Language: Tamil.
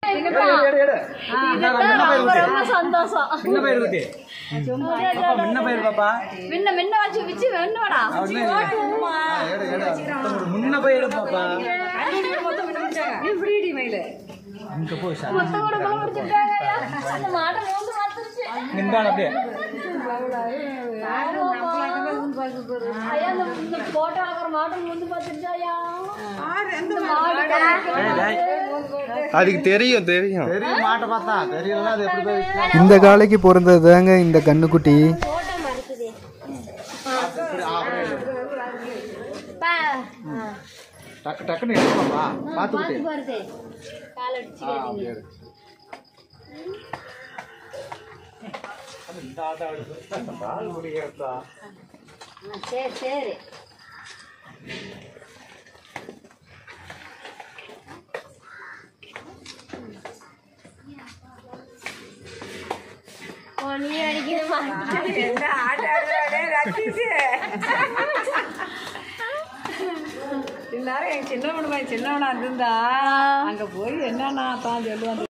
ரொம்ப ரொம்ப சந்தோஷம் முன்ன பயிர் குட்டி பாப்பா முன்ன பயிர் பாப்பா முன்ன முன்ன வச்சு வச்சு வேணுமாடா முன்ன பயிர் பாப்பா அங்க போய் சார் மொத்த கூட குளம் முடிச்சுட்டாங்க அந்த மாட்டை மூந்து பார்த்துருச்சு நின்றான் அப்படியே ஐயா இந்த இந்த போட்டோ ஆகிற மாட்டை மூந்து பார்த்துருச்சு ஐயா இந்த ஏய், டேய். அதுக்கு தெரியும் தெரியும் தெரியும் மாட்டை பார்த்தா தெரியலன்னா அது எப்படி போய் இந்த காலைக்கு பிறந்ததுதாங்க இந்த கண்ணுக்குட்டி போட்டோ மறுக்குது பா டக்கு டக்குன்னு எடுப்பாப்பா பார்த்துக்கிட்டு பார்த்து பாருது கால் அடிச்சு சரி சரி ஓ, நீ அடிக்கணுமா எல்லாரும் எங்க சின்னவனு சின்னவனா இருந்தா அங்க போய் என்னன்னா தான் சொல்லுவாங்க